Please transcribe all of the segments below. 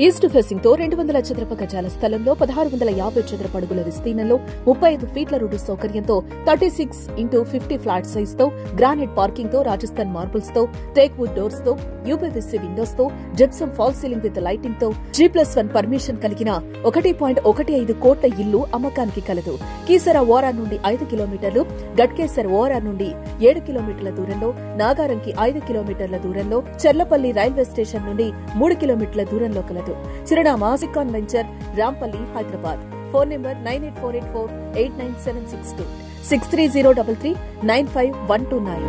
east facing తో రెండు వందల చదరపు గజాల స్థలంలో పదహారు వందల యాభై చదరపు అడుగుల విస్తీర్ణంలో ముప్పై ఐదు ఫీట్ల రోడ్డు సౌకర్యంతో thirty six into fifty flat size తో గ్రానైట్ పార్కింగ్ తో రాజస్థాన్ మార్బుల్స్ తో టేక్ వుడ్ డోర్స్ తో యూపీవీసీ విండోస్ తో gypsum false ceiling with lighting తో జీ ప్లస్ వన్ పర్మిషన్ కలిగిన ఒకటి పాయింట్ ఒకటి ఐదు కోట్ల ఇల్లు అమ్మకానికి కలదు కీసర ఓరా నుండి ఐదు కిలోమీటర్లు గట్కేసర్ ఓరా నుండి ఏడు కిలోమీటర్ల దూరంలో నాగారంకి ఐదు కిలోమీటర్ల దూరంలో చెర్లపల్లి రైల్వే స్టేషన్ నుండి మూడు కిలోమీటర్ల దూరంలో కలదు చిరునామా సికాన్ venture Rampally Hyderabad phone number nine eight four eight four eight nine seven six two six three zero double three nine five one two nine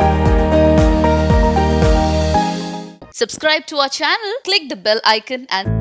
Subscribe to our channel, click the bell icon and